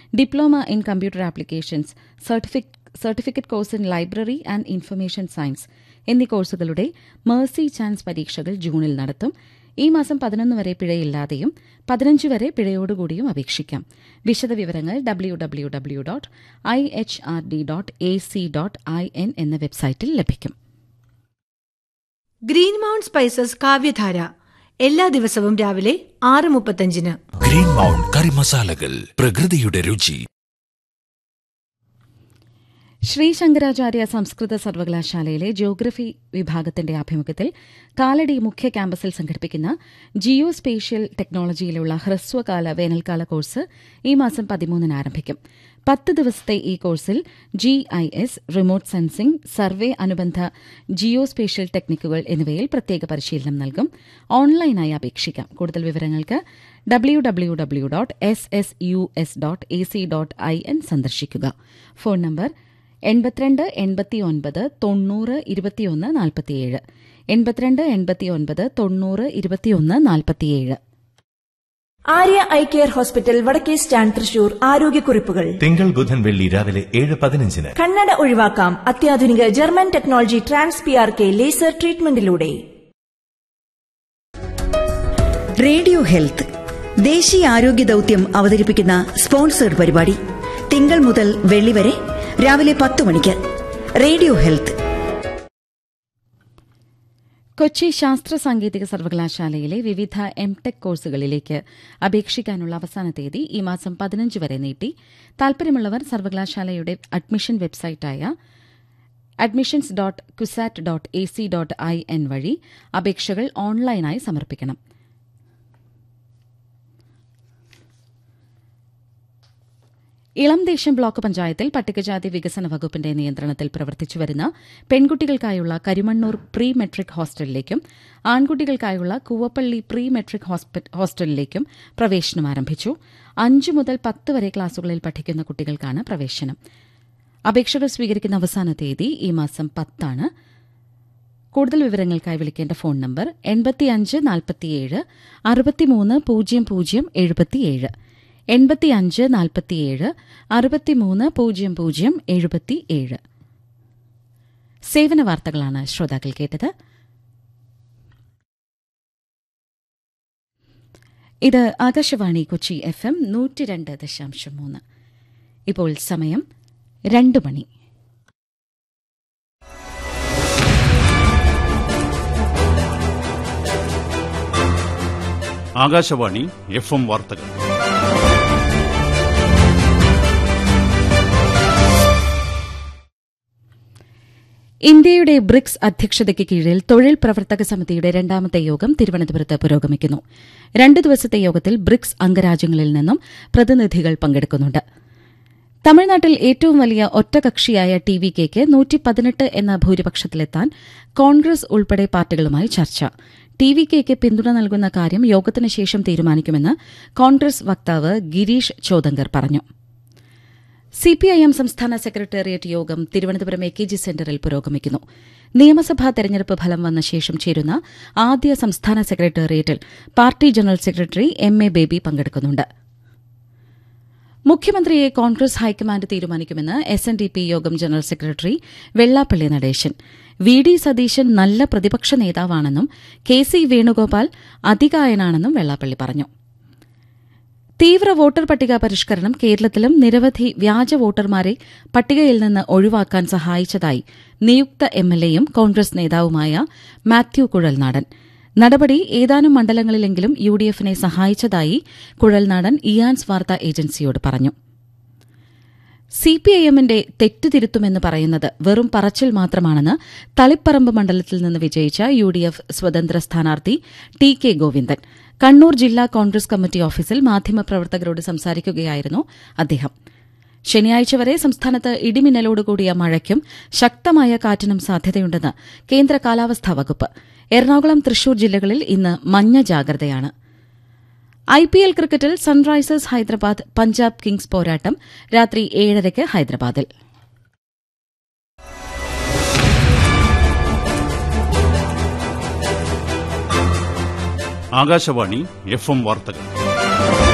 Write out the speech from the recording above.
diploma in computer applications certificate course in library and information science എന്നീ കോഴ്സുകളുടെ Mercy chance പരീക്ഷകൾ ജൂണിൽ നടത്തും ഈ മാസം പതിനൊന്ന് വരെ പിഴയില്ലാതെയും പതിനഞ്ച് വരെ പിഴയോടുകൂടിയും അപേക്ഷിക്കാം വിശദവിവരങ്ങൾ W W W dot I H R D dot A C dot I N എന്ന വെബ്സൈറ്റിൽ ലഭിക്കും ഗ്രീൻ മൗണ്ട് സ്പൈസസ് കാവ്യധാര എല്ലാ ദിവസവും രാവിലെ ആറ് മുപ്പത്തഞ്ചിന് ഗ്രീൻ മൗണ്ട് കറി മസാലകൾ പ്രകൃതിയുടെ രുചി ശ്രീ ശങ്കരാചാര്യ സംസ്കൃത സർവകലാശാലയിലെ ജിയോഗ്രഫി വിഭാഗത്തിന്റെ ആഭിമുഖ്യത്തിൽ കാലടി മുഖ്യ ക്യാമ്പസിൽ സംഘടിപ്പിക്കുന്ന ജിയോ സ്പേഷ്യൽ ടെക്നോളജിയിലുള്ള ഹ്രസ്വകാല വേനൽക്കാല കോഴ്സ് ഈ മാസം പതിമൂന്നിന് ആരംഭിക്കും പത്ത് ദിവസത്തെ ഈ കോഴ്സിൽ G I S remote sensing survey അനുബന്ധ ജിയോ സ്പേഷ്യൽ ടെക്നിക്കുകൾ എന്നിവയിൽ പ്രത്യേക പരിശീലനം നൽകും ഓൺലൈനായി അപേക്ഷിക്കാം കൂടുതൽ വിവരങ്ങൾക്ക് W W W dot S S U S dot A C dot I N സന്ദർശിക്കുക ഫോൺ നമ്പർ എൺപത്തിരണ്ട് എൺപത്തിയൊൻപത് തൊണ്ണൂറ് ഇരുപത്തിയൊന്ന് നാൽപ്പത്തിയേഴ് എൺപത്തിരണ്ട് എൺപത്തിയൊൻപത് തൊണ്ണൂറ് ഇരുപത്തിയൊന്ന് നാൽപ്പത്തിയേഴ് ആര്യ ഐ കെയർ ഹോസ്പിറ്റൽ വടക്കേ സ്റ്റാൻഡ് തൃശൂർ ആരോഗ്യക്കുറിപ്പുകൾ തിങ്കൾ ബുധൻ വെള്ളി രാവിലെ ഏഴ് പതിനഞ്ചിന് കണ്ണട ഒഴിവാക്കാം അത്യാധുനിക German technology trans P R K laser ട്രീറ്റ്മെന്റിലൂടെ റേഡിയോ ഹെൽത്ത് ദേശീയ ആരോഗ്യ ദൌത്യം അവതരിപ്പിക്കുന്ന സ്പോൺസേഡ് പരിപാടി തിങ്കൾ മുതൽ വെള്ളി വരെ രാവിലെ പത്ത് മണിക്ക് റേഡിയോ ഹെൽത്ത് കൊച്ചി ശാസ്ത്ര സാങ്കേതിക സർവകലാശാലയിലെ വിവിധ എം ടെക് കോഴ്സുകളിലേക്ക് അപേക്ഷിക്കാനുള്ള അവസാന തീയതി ഈ മാസം പതിനഞ്ച് വരെ നീട്ടി താൽപര്യമുള്ളവർ സർവകലാശാലയുടെ അഡ്മിഷൻ വെബ്സൈറ്റായ admissions dot Cusat dot A C dot I N വഴി അപേക്ഷകൾ ഓൺലൈനായി സമർപ്പിക്കണം ഇളംദേശം ബ്ലോക്ക് പഞ്ചായത്തിൽ പട്ടികജാതി വികസന വകുപ്പിന്റെ നിയന്ത്രണത്തിൽ പ്രവർത്തിച്ചുവരുന്ന പെൺകുട്ടികൾക്കായുള്ള കരിമണ്ണൂർ പ്രീ മെട്രിക് ഹോസ്റ്റലിലേക്കും ആൺകുട്ടികൾക്കായുള്ള കൂവപ്പള്ളി പ്രീ മെട്രിക് ഹോസ്റ്റലിലേക്കും പ്രവേശനം ആരംഭിച്ചു അഞ്ചു മുതൽ പത്ത് വരെ ക്ലാസുകളിൽ പഠിക്കുന്ന കുട്ടികൾക്കാണ് പ്രവേശനം അപേക്ഷകൾ സ്വീകരിക്കുന്ന അവസാന തീയതി ഈ മാസം പത്താണ് കൂടുതൽ വിവരങ്ങൾക്കായി വിളിക്കേണ്ട ഫോൺ നമ്പർ എൺപത്തിയഞ്ച് നാൽപ്പത്തിയേഴ് അറുപത്തിമൂന്ന് പൂജ്യം പൂജ്യം എഴുപത്തിയേഴ് എൺപത്തിയഞ്ച് നാൽപ്പത്തിയേഴ് അറുപത്തിമൂന്ന് പൂജ്യം പൂജ്യം എഴുപത്തിയേഴ് സേവന വാർത്തകളാണ് ശ്രോതാക്കൾ കേട്ടത് ഇത് ആകാശവാണി കൊച്ചി എഫ് എം നൂറ്റി രണ്ട് ദശാംശം മൂന്ന് ഇപ്പോൾ സമയം രണ്ട് മണി ആകാശവാണി എഫ് എം വാർത്തകൾ ഇന്ത്യയുടെ ബ്രിക്സ് അധ്യക്ഷതയ്ക്ക് കീഴിൽ തൊഴിൽ പ്രവർത്തക സമിതിയുടെ രണ്ടാമത്തെ യോഗം തിരുവനന്തപുരത്ത് പുരോഗമിക്കുന്നു രണ്ട് ദിവസത്തെ യോഗത്തിൽ ബ്രിക്സ് അംഗരാജ്യങ്ങളിൽ നിന്നും പ്രതിനിധികൾ പങ്കെടുക്കുന്നുണ്ട് തമിഴ്നാട്ടിൽ ഏറ്റവും വലിയ ഒറ്റകക്ഷിയായ ടി വി കെക്ക് നൂറ്റി പതിനെട്ട് എന്ന ഭൂരിപക്ഷത്തിലെത്താൻ കോൺഗ്രസ് ഉൾപ്പെടെ പാർട്ടികളുമായി ചർച്ച ടി വി കെക്ക് പിന്തുണ നൽകുന്ന കാര്യം യോഗത്തിന് ശേഷം തീരുമാനിക്കുമെന്ന് കോൺഗ്രസ് വക്താവ് ഗിരീഷ് ചോദങ്കർ പറഞ്ഞു സിപിഐഎം സംസ്ഥാന സെക്രട്ടേറിയറ്റ് യോഗം തിരുവനന്തപുരം എ കെ ജി സെന്ററിൽ പുരോഗമിക്കുന്നു നിയമസഭാ തെരഞ്ഞെടുപ്പ് ഫലം വന്ന ശേഷം ചേരുന്ന ആദ്യ സംസ്ഥാന സെക്രട്ടേറിയറ്റിൽ party general secretary M A Baby പങ്കെടുക്കുന്നുണ്ട് മുഖ്യമന്ത്രിയെ കോൺഗ്രസ് ഹൈക്കമാൻഡ് തീരുമാനിക്കുമെന്ന് എസ് എൻ ഡി പി യോഗം general secretary Vellappally Natesan V D Satheesan നല്ല പ്രതിപക്ഷ നേതാവാണെന്നും കെ സി വേണുഗോപാൽ അതികായനാണെന്നും വെള്ളാപ്പള്ളി പറഞ്ഞു തീവ്ര വോട്ടർ പട്ടിക പരിഷ്കരണം കേരളത്തിലും നിരവധി വ്യാജ വോട്ടർമാരെ പട്ടികയിൽ നിന്ന് ഒഴിവാക്കാൻ സഹായിച്ചതായി നിയുക്ത എംഎൽഎയും കോൺഗ്രസ് നേതാവുമായ മാത്യു കുഴൽനാടൻ നടപടി ഏതാനും മണ്ഡലങ്ങളിലെങ്കിലും യു ഡി എഫിനെ സഹായിച്ചതായി കുഴൽനാടൻ ഇയാൻസ് വാർത്താ ഏജൻസിയോട് പറഞ്ഞു സിപിഐഎമ്മിന്റെ തെറ്റുതിരുത്തുമെന്ന് പറയുന്നത് വെറും പറച്ചിൽ മാത്രമാണെന്ന് തളിപ്പറമ്പ് മണ്ഡലത്തിൽ നിന്ന് വിജയിച്ച യു ഡി എഫ് സ്വതന്ത്ര സ്ഥാനാർത്ഥി ടി കെ ഗോവിന്ദൻ കണ്ണൂർ ജില്ലാ കോൺഗ്രസ് കമ്മിറ്റി ഓഫീസിൽ മാധ്യമപ്രവർത്തകരോട് സംസാരിക്കുകയായിരുന്നു അദ്ദേഹം ശനിയാഴ്ച വരെ സംസ്ഥാനത്ത് ഇടിമിന്നലോടുകൂടിയ മഴയ്ക്കും ശക്തമായ കാറ്റിനും സാധ്യതയുണ്ടെന്ന് കേന്ദ്ര കാലാവസ്ഥാ വകുപ്പ് എറണാകുളം തൃശൂർ ജില്ലകളിൽ ഇന്ന് മഞ്ഞ ജാഗ്രതയാണ് ഐ പി എൽ ക്രിക്കറ്റിൽ സൺറൈസേഴ്സ് ഹൈദരാബാദ് പഞ്ചാബ് കിങ്സ് പോരാട്ടം രാത്രി ഏഴരയ്ക്ക് ഹൈദരാബാദിൽ ആകാശവാണി എഫ് എം വാർത്തകൾ